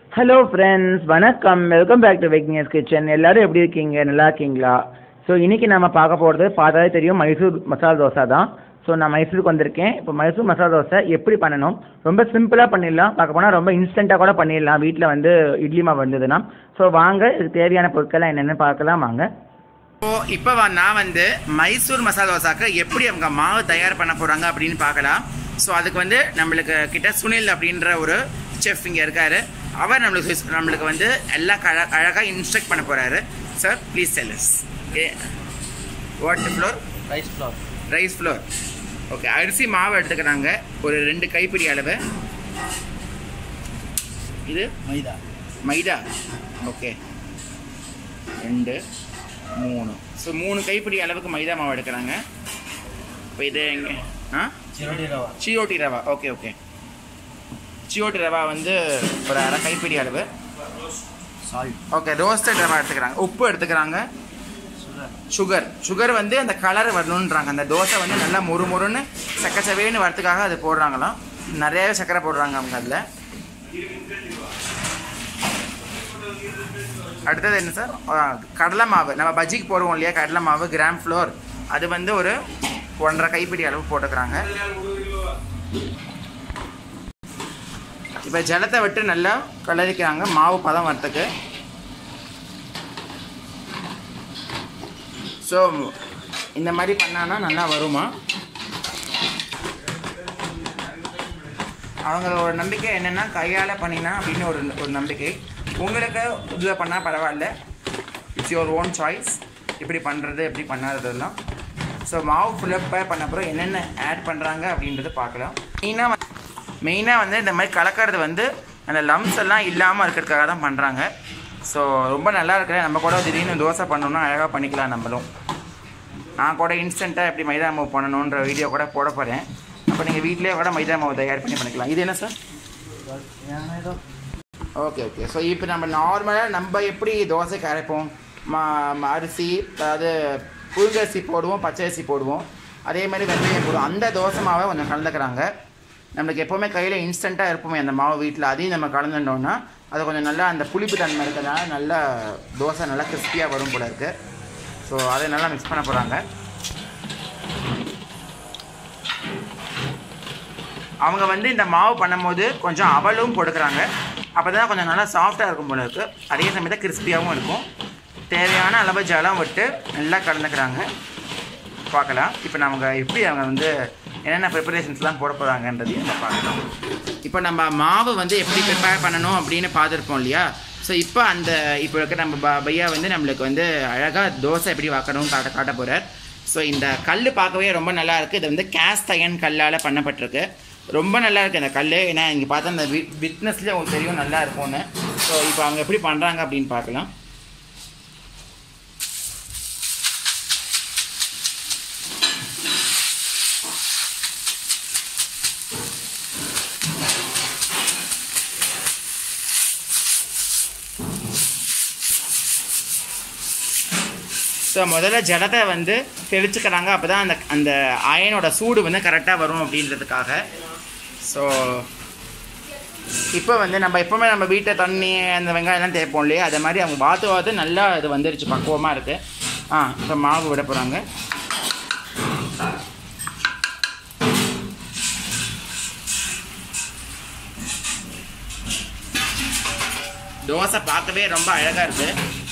hello friends வணக்கம் welcome back to வெக்னியஸ் kitchen எல்லாரும் எப்படி இருக்கீங்க நல்லா இருக்கீங்களா ஸோ இன்றைக்கி நம்ம பார்க்க போகிறது பார்த்தாலே தெரியும் மைசூர் மசாலா தோசை தான் ஸோ நான் மைசூருக்கு வந்திருக்கேன் இப்போ மைசூர் மசாலா தோசை எப்படி பண்ணணும் ரொம்ப சிம்பிளாக பண்ணிடலாம் பார்க்க போனால் ரொம்ப இன்ஸ்டண்ட்டாக கூட பண்ணிடலாம் வீட்டில் வந்து இட்லி மாவு வந்ததுன்னா ஸோ வாங்க இதுக்கு தேவையான பொருட்கள்லாம் என்னென்னு பார்க்கலாம் வாங்க ஸோ இப்போ நான் வந்து மைசூர் மசாலா தோசாக்கு எப்படி அவங்க மாவு தயார் பண்ண போகிறாங்க அப்படின்னு பார்க்கலாம் ஸோ அதுக்கு வந்து நம்மளுக்கு கிட்ட சுனில் அப்படின்ற ஒரு செஃப் இங்கே இருக்காரு அவர் நம்மளுக்கு சொ- நம்மளுக்கு வந்து எல்லாம் கழ அழகாக இன்ஸ்ட்ரக்ட் பண்ண போகிறாரு sir please tell us okay what flour rice flour rice flour okay அரிசி மாவு எடுத்துக்கிறாங்க ஒரு ரெண்டு கைப்பிடி அளவு இது மைதா மைதா ஓகே ரெண்டு மூணு ஸோ மூணு கைப்பிடி அளவுக்கு மைதா மாவு எடுக்கிறாங்க இப்போ இது எங்கே ஆ சிரோடி ரவா சியோட்டி ரவா ஓகே ஓகே சியோட்டி ரவா வந்து ஒரு அரை கைப்பிடி அளவு சால்ட் ஓகே ரோஸ்டட் ரவா எடுத்துக்கிறாங்க உப்பு எடுத்துக்கிறாங்க சுகர் சுகர் சுகர் வந்து அந்த கலர் வரணுன்றாங்க அந்த தோசை வந்து நல்லா மொறு மொறுன்னு சக்கச்சவேன்னு வரத்துக்காக அது போடுறாங்களாம் நிறையவே சக்கரை போடுறாங்க அவங்க அதில் அடுத்தது என்ன சார் ஆ, கடலை மாவு நம்ம பஜ்ஜிக்கு போடுவோம் இல்லையா கடலை மாவு கிராம் ஃப்ளோர் அது வந்து ஒரு ஒன்றரை கைப்பிடி அளவு போட்டுக்கிறாங்க இப்போ ஜலத்தை விட்டு நல்லா கலரிக்கிறாங்க மாவு பதம் வரத்துக்கு ஸோ இந்த மாதிரி பண்ணானா நல்லா வருமா அவங்களோட நம்பிக்கை என்னென்னா கையால் பண்ணினா அப்படின்னு ஒரு ஒரு நம்பிக்கை உங்களுக்கு இதில் பண்ணால் பரவாயில்ல இட்ஸ் யுவர் ஓன் சாய்ஸ் இப்படி பண்ணுறது எப்படி பண்ணாததெல்லாம் ஸோ மாவு ஃபுல்லப்பாக பண்ண அப்புறம் என்னென்ன ஆட் பண்ணுறாங்க அப்படின்றத பார்க்கலாம் மெயினாக மெயினாக வந்து இந்த மாதிரி கலக்கிறது வந்து அந்த லம்ஸ் எல்லாம் இல்லாமல் இருக்கிறதுக்காக தான் பண்ணுறாங்க ஸோ ரொம்ப நல்லா இருக்கிற நம்ம கூட திடீர்னு தோசை பண்ணோம்னா அழகாக பண்ணிக்கலாம் நம்மளும் நான் கூட இன்ஸ்டண்ட்டாக எப்படி மைதா மாவு பண்ணணுன்ற வீடியோ கூட போட போகிறேன் அப்போ நீங்கள் வீட்டிலேயே கூட மைதா மாவு தயார் பண்ணி பண்ணிக்கலாம் இது என்ன சார் ஏதோ ஓகே ஓகே ஸோ இப்போ நம்ம நார்மலாக நம்ம எப்படி தோசைக்கு அரைப்போம் மா ம- அரிசி அதாவது புழுங்கரிசி போடுவோம் பச்சை அரிசி போடுவோம் அதே மாதிரி வெந்தயம் போடுவோம் அந்த தோசை மாவை கொஞ்சம் கலந்துக்கிறாங்க நம்மளுக்கு எப்போவுமே கையில் இன்ஸ்டண்ட்டாக இருப்போமே அந்த மாவு வீட்டில் அதையும் நம்ம கலந்துட்டோம்னா அது கொஞ்சம் நல்லா அந்த புளிப்பு தன்மை இருக்கிறதுனால நல்லா தோசை நல்லா கிறிஸ்பியாக வரும் போல இருக்குது ஸோ அதை நல்லா மிக்ஸ் பண்ண போகிறாங்க அவங்க வந்து இந்த மாவு பண்ணும்போது கொஞ்சம் அவலும் போட்டுக்கிறாங்க அப்போ தான் கொஞ்சம் நல்லா சாஃப்டாக இருக்கும் போல இருக்குது அதே சமயத்தில் கிறிஸ்பியாகவும் இருக்கும் தேவையான அளவு ஜலம் விட்டு நல்லா கலந்துக்கிறாங்க பார்க்கலாம் இப்போ நமக்கு எப்படி அவங்க வந்து என்னென்ன ப்ரிப்பரேஷன்ஸ்லாம் போட போகிறாங்கன்றதையும் நம்ம பார்க்கலாம் இப்போ நம்ம மாவு வந்து எப்படி ப்ரிப்பேர் பண்ணணும் அப்படின்னு பார்த்துருப்போம் இல்லையா ஸோ இப்போ அந்த இப்போ இருக்க நம்ம ப- பையா வந்து நம்மளுக்கு வந்து அழகாக தோசை எப்படி வாக்கணும்னு காட்ட காட்ட போகிறார் ஸோ இந்த கல் பார்க்கவே ரொம்ப நல்லா இருக்குது இது வந்து கேஸ்ட் அயன் கல்லால் பண்ணப்பட்டிருக்கு ரொம்ப நல்லா இருக்குது இந்த கல் ஏன்னா இங்கே பார்த்தா அந்த வி விட்னஸ்லேயே உங்களுக்கு தெரியும் நல்லா இருக்கும்னு ஸோ இப்போ அவங்க எப்படி பண்ணுறாங்க அப்படின்னு பார்க்கலாம் ஸோ முதல்ல ஜலத்தை வந்து தெளிச்சுக்கிறாங்க அப்போ தான் அந்த அந்த அயனோட சூடு வந்து கரெக்டாக வரும் அப்படின்றதுக்காக ஸோ இப்போ வந்து நம்ம எப்போவுமே நம்ம வீட்டை தண்ணி அந்த வெங்காயம்லாம் தேய்ப்போம் இல்லையா அதே மாதிரி அவங்க பார்த்து பார்த்து நல்லா இது வந்துருச்சு பக்குவமாக இருக்குது ஆ இப்போ மாவு விட போகிறாங்க தோசை பார்க்கவே ரொம்ப அழகாக இருக்குது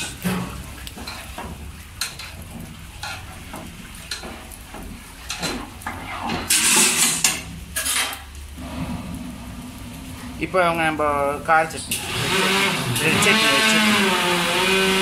இப்போ அவங்க நம்ம கார சட்னி ரெட் சட்னி ரெட் சட்னி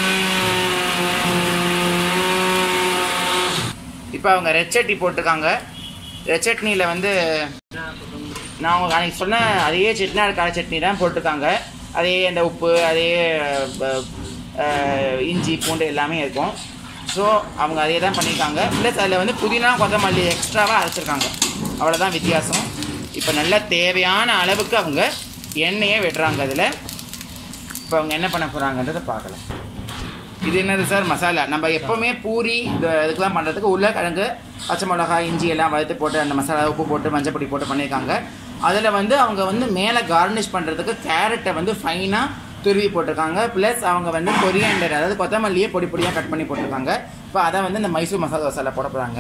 இப்போ அவங்க ரெட் சட்னி போட்டிருக்காங்க ரெட் சட்னியில் வந்து நான் உங்களுக்கு அன்றைக்கி சொன்ன அதே செட்டிநாடு கார சட்னி தான் போட்டிருக்காங்க அதே அந்த உப்பு அதே ப- அஹ், இஞ்சி பூண்டு எல்லாமே இருக்கும் ஸோ அவங்க அதே தான் பண்ணியிருக்காங்க ப்ளஸ் அதில் வந்து புதினா கொத்தமல்லி எக்ஸ்ட்ராவாக அரைச்சிருக்காங்க அவ்வளோதான் வித்தியாசம் இப்போ நல்லா தேவையான அளவுக்கு அவங்க எண்ணெயை விடுறாங்க அதில் இப்போ அவங்க என்ன பண்ண போகிறாங்கன்றதை பார்க்கலாம் இது என்னது சார் மசாலா நம்ம எப்போவுமே பூரி இந்த இதுக்கெல்லாம் பண்ணுறதுக்கு உருளைக்கிழங்கு பச்சை மிளகாய் இஞ்சி எல்லாம் வறுத்து போட்டு அந்த மசாலா உப்பு போட்டு மஞ்சள் பொடி போட்டு பண்ணியிருக்காங்க அதில் வந்து அவங்க வந்து மேலே கார்னிஷ் பண்ணுறதுக்கு கேரட்டை வந்து ஃபைனாக துருவி போட்டிருக்காங்க ப்ளஸ் அவங்க வந்து கொரியாண்டர் அதாவது கொத்தமல்லியே பொடி பொடியாக கட் பண்ணி போட்டிருக்காங்க இப்போ அதை வந்து இந்த மைசூர் மசாலா தோசையில் போட போகிறாங்க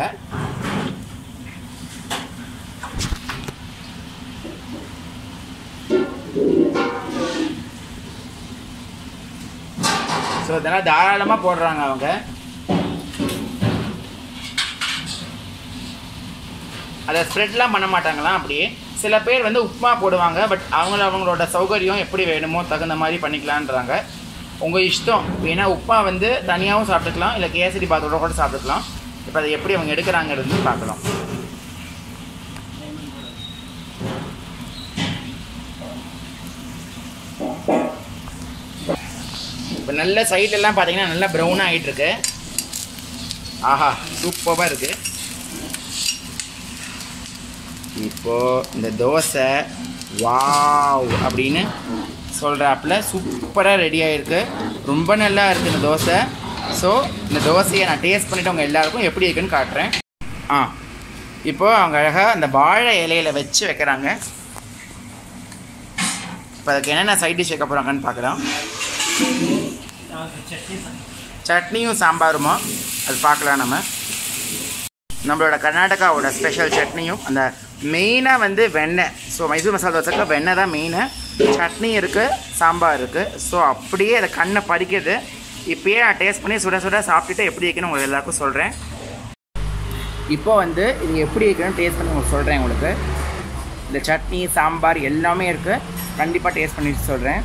ஸோ இதெல்லாம் தாராளமாக போடுறாங்க அவங்க அதை ஸ்ப்ரெட்லாம் பண்ண மாட்டாங்களாம் அப்படியே சில பேர் வந்து உப்புமா போடுவாங்க பட் அவங்கள அவங்களோட சௌகரியம் எப்படி வேணுமோ தகுந்த மாதிரி பண்ணிக்கலான்றாங்க உங்கள் இஷ்டம் ஏன்னா உப்புமா வந்து தனியாகவும் சாப்பிட்டுக்கலாம் இல்லை கேசரி பாத்தோட கூட சாப்பிட்டுக்கலாம் இப்போ அதை எப்படி அவங்க எடுக்கிறாங்கிறது பார்க்கலாம் இப்போ நல்ல சைட்லலாம் பார்த்தீங்கன்னா நல்லா ப்ரௌனாக ஆகிட்டு இருக்கு ஆஹா சூப்பராக இருக்குது இப்போ இந்த தோசை வாவ் அப்படின்னு சொல்கிறாப்புல சூப்பராக ரெடி ஆகிருக்கு ரொம்ப நல்லா இருக்குது இந்த தோசை ஸோ இந்த தோசையை நான் டேஸ்ட் பண்ணிவிட்டு அவங்க எல்லாருக்கும் எப்படி இருக்குன்னு காட்டுறேன் ஆ இப்போ அவங்க அழகாக அந்த வாழை இலையில வச்சு வைக்கிறாங்க இப்போ அதுக்கு என்னென்ன சைட் டிஷ் வைக்க போகிறாங்கன்னு பார்க்கலாம் சட்னி சட்னியும் சாம்பாருமா அது பார்க்கலாம் நம்ம நம்மளோட கர்நாடகாவோட ஸ்பெஷல் சட்னியும் அந்த மெயினாக வந்து வெண்ணெய் ஸோ மைசூர் மசாலா தோசைக்கு வெண்ணெய் தான் மெயினு சட்னி இருக்குது சாம்பார் இருக்குது ஸோ அப்படியே அதை கண்ணை பறிக்குது இப்பயே நான் டேஸ்ட் பண்ணி சுட சுட சாப்பிட்டுட்டு எப்படி இருக்குன்னு உங்களுக்கு எல்லாருக்கும் சொல்கிறேன் இப்போ வந்து இது எப்படி இருக்குன்னு டேஸ்ட் பண்ணி உங்களுக்கு சொல்கிறேன் உங்களுக்கு இந்த சட்னி சாம்பார் எல்லாமே இருக்குது கண்டிப்பாக டேஸ்ட் பண்ணிட்டு சொல்கிறேன்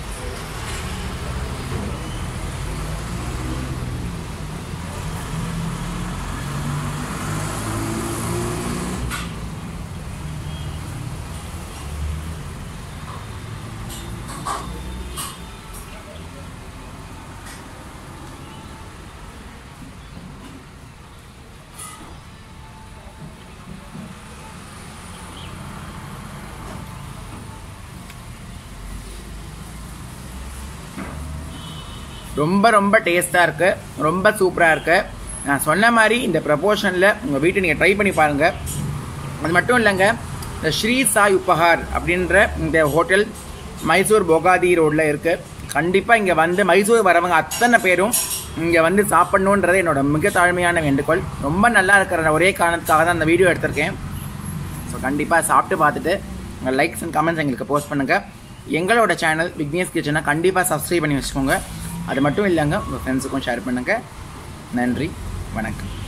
ரொம்ப ரொம்ப டேஸ்ட்டாக இருக்குது ரொம்ப சூப்பராக இருக்குது நான் சொன்ன மாதிரி இந்த ப்ரப்போர்ஷனில் உங்கள் வீட்டை நீங்கள் ட்ரை பண்ணி பாருங்கள் அது மட்டும் இல்லைங்க இந்த ஸ்ரீ சாய் உபஹார் அப்படின்ற இந்த ஹோட்டல் மைசூர் போகாதி ரோட்டில் இருக்குது கண்டிப்பாக இங்கே வந்து மைசூர் வரவங்க அத்தனை பேரும் இங்கே வந்து சாப்பிட்ணுன்றது என்னோட மிக தாழ்மையான வேண்டுகோள் ரொம்ப நல்லா இருக்கிற ஒரே காரணத்துக்காக தான் அந்த வீடியோ எடுத்திருக்கேன் ஸோ கண்டிப்பாக சாப்பிட்டு பார்த்துட்டு உங்கள் லைக்ஸ் அண்ட் கமெண்ட்ஸ் எங்களுக்கு போஸ்ட் பண்ணுங்கள் எங்களோட சேனல் விக்னேஷ் கிச்சனை கண்டிப்பாக சப்ஸ்கிரைப் பண்ணி வச்சுக்கோங்க அது மட்டும் இல்லைங்க உங்கள் ஃப்ரெண்ட்ஸுக்கும் ஷேர் பண்ணுங்கள் நன்றி வணக்கம்